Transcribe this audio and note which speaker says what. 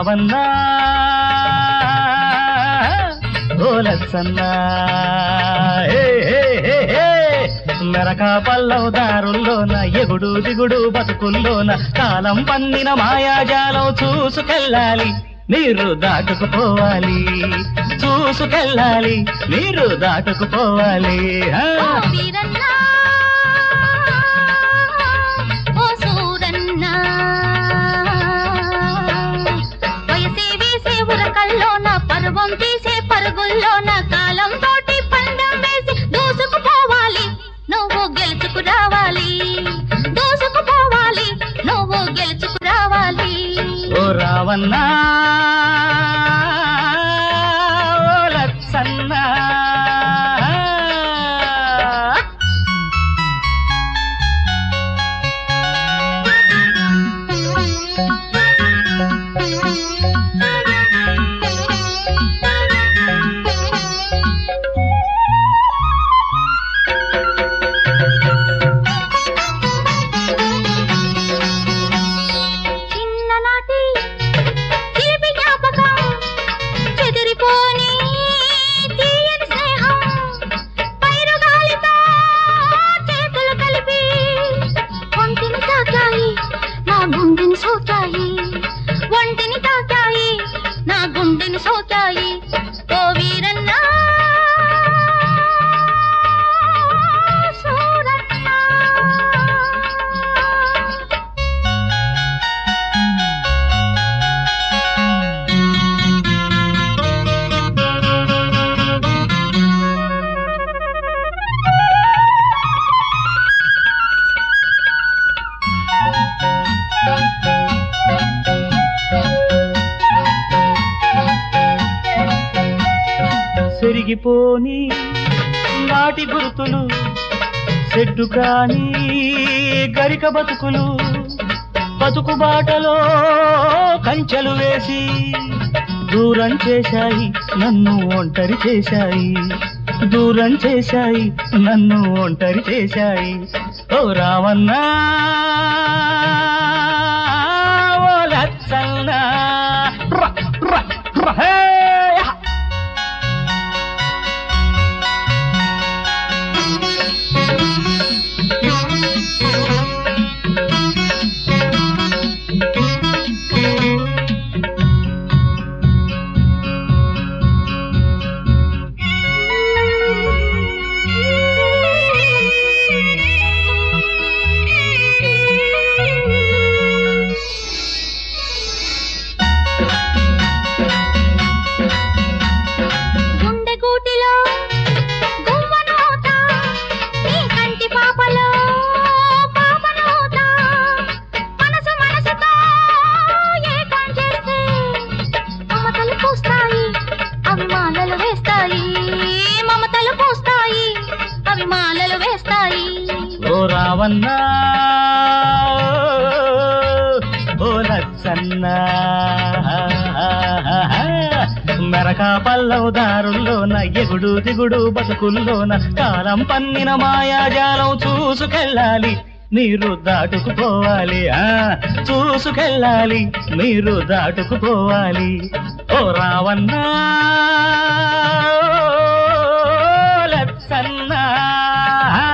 Speaker 1: రావన్నా ఓ లచ్చన్నా హే, హే, హే, హే. మెరక పల్లవ దారుల్లోన ఎగుడు దిగుడు బతుకుల్లోన కాలం పన్నిన మాయాజాలం చూసుకెళ్ళాలి మీరు దాటుకుపోవాలి చూసుకెళ్ళాలి మీరు దాటుకుపోవాలి ఆ.
Speaker 2: ఓ వీరన్నా ఓ సూరన్నా వయసే వేసే ఉరకల్లోన పర్వం తీసే పరుగుల్లోన కాలం తోటి పందెం వేసి దూసుకుపోవాలి నువ్వు గెలుచుకు రావాలి దూసుకుపోవాలి నువ్వు గెలుచుకు రావాలి
Speaker 1: ఓ రావన్నా ఓ లచ్చన్నా
Speaker 2: చిన్ననాటి చిలిపి జ్ఞాపకం చెదిరిపోని తీయని స్నేహం పైరుగాలితో చేతులు కలిపి ఒంటిని తాకాయి నా గుండెని సోకాయి ఒంటిని తాకాయి నా గుండెని సోకాయి ఓ వీరన్నా సూరన్నా
Speaker 1: సెరిగిపోని నాటి గుర్తులు చెడ్డు కాని గరిక బతుకులు బతుకు బాటలో కంచెలు వేసి దూరం చేశాయి నన్ను ఒంటరి చేశాయి దూరం చేశాయి నన్ను ఒంటరి చేశాయి ఓ రావన్నా ఓ లచ్చన్నా ర, ర, ర, హే, హ.
Speaker 2: గుండె గూటిలో గువ్వనవుతా నీ కంటి పాపలో పాపనవుతా మనసు మనసుతో ఏకం చేస్తే మమతలు పూస్తాయి అవి మాలలు వేస్తాయి మమతలు పూస్తాయి అవి మాలలు వేస్తాయి
Speaker 1: ఓ రావన్నా ఓ లచ్చన్నా మెరక పల్లవ దారుల్లోన ఎగుడు దిగుడు బతుకుల్లోన కాలం పన్నిన మాయాజాలం చూసుకెళ్ళాలి మీరు దాటుకుపోవాలి ఆ చూసుకెళ్ళాలి మీరు దాటుకుపోవాలి ఓ రావన్నా ఓ లచ్చన్నా